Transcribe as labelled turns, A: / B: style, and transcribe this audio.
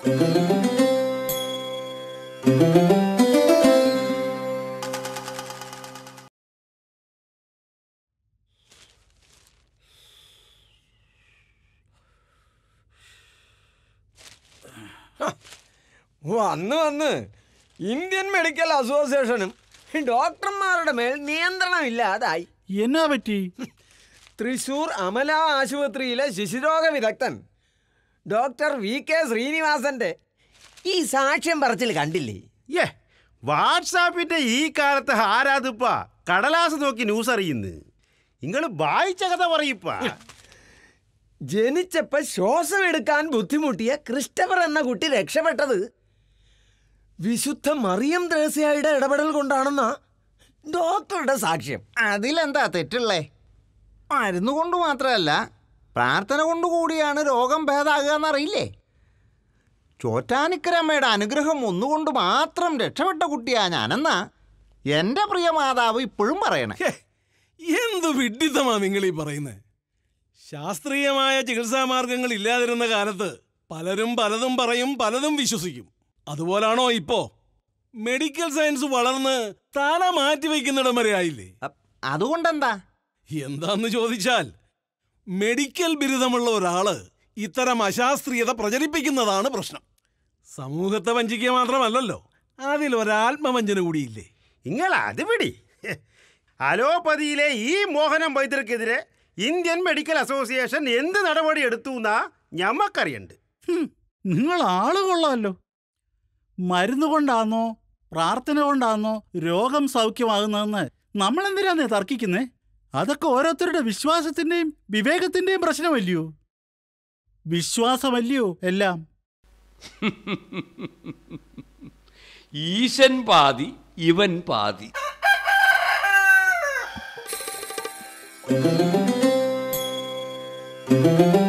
A: വന്ന് വന്ന് Indian medical അസോസിയേഷനും ഡോക്ടർമാരുടെ മേൽ നിയന്ത്രണമില്ലാതായി
B: എന്നാ പറ്റി
A: തൃശൂർ അമല ആശുപത്രിയിലെ ശിശുരോഗ വിദഗ്ധൻ ഡോക്ടർ വി കെ ശ്രീനിവാസന്റെ ഈ സാക്ഷ്യം പറച്ചിൽ കണ്ടില്ലേ
C: ഏ വാട്സാപ്പിന്റെ ഈ കാലത്ത് ആരാതിപ്പ കടലാസ് നോക്കി ന്യൂസ് അറിയുന്നു നിങ്ങൾ വായിച്ച കഥ പറയിപ്പാ
A: ജനിച്ചപ്പോ ശ്വാസം എടുക്കാൻ ബുദ്ധിമുട്ടിയ ക്രിസ്റ്റഫർ എന്ന കുട്ടി രക്ഷപ്പെട്ടത് വിശുദ്ധ മറിയം ത്രേസ്യയുടെ ഇടപെടൽ കൊണ്ടാണെന്നാ ഡോക്ടറുടെ സാക്ഷ്യം
D: അതിലെന്താ തെറ്റുള്ളേ മരുന്ന് കൊണ്ട് മാത്രമല്ല പ്രാർത്ഥന കൊണ്ട് കൂടിയാണ് രോഗം ഭേദാകുക എന്നറിയില്ലേ ചോറ്റാനിക്കരമ്മയുടെ അനുഗ്രഹം ഒന്നുകൊണ്ട് മാത്രം രക്ഷപ്പെട്ട കുട്ടിയാ ഞാനെന്നാ എൻ്റെ പ്രിയ മാതാവ് ഇപ്പോഴും പറയണേ
E: ഹേ, എന്ത് വിഡ്ഢിത്തമാ നിങ്ങൾ ഈ പറയുന്നത് ശാസ്ത്രീയമായ ചികിത്സാ മാർഗങ്ങൾ ഇല്ലാതിരുന്ന കാലത്ത് പലരും പലതും പറയും പലതും വിശ്വസിക്കും അതുപോലാണോ ഇപ്പോ മെഡിക്കൽ സയൻസ് വളർന്ന് തല മാറ്റി വയ്ക്കുന്നിടം വരെ ആയില്ലേ
D: അ- അതുകൊണ്ടെന്താ
E: എന്താന്ന് ചോദിച്ചാൽ മെഡിക്കൽ ബിരുദമുള്ള ഒരാള് ഇത്തരം അശാസ്ത്രീയത പ്രചരിപ്പിക്കുന്നതാണ് പ്രശ്നം സമൂഹത്തെ വഞ്ചിക്കുക മാത്രമല്ലല്ലോ അതിലൊരാത്മവഞ്ചന കൂടിയില്ലേ
C: നിങ്ങൾ അത് പിടി ഹെ, അലോപ്പതിയിലെ ഈ മോഹനം വൈദ്യർക്കെതിരെ ഇന്ത്യൻ മെഡിക്കൽ അസോസിയേഷൻ എന്ത് നടപടി എടുത്തു എന്നാ ഞമ്മക്കറിയണ്ട്
B: ഹും, നിങ്ങൾ ആള് കൊള്ളാമല്ലോ മരുന്ന് കൊണ്ടാന്നോ പ്രാർത്ഥന കൊണ്ടാന്നോ രോഗം സൗഖ്യമാകുന്നതെന്ന് നമ്മൾ എന്തിനാന്നേ തർക്കിക്കുന്നേ അതൊക്കെ ഓരോരുത്തരുടെ വിശ്വാസത്തിന്റെയും വിവേകത്തിന്റെയും പ്രശ്നമല്ലയോ വിശ്വാസമല്ലയോ എല്ലാം
F: ഈശൻ പാതി ഇവൻ പാതി
A: ആ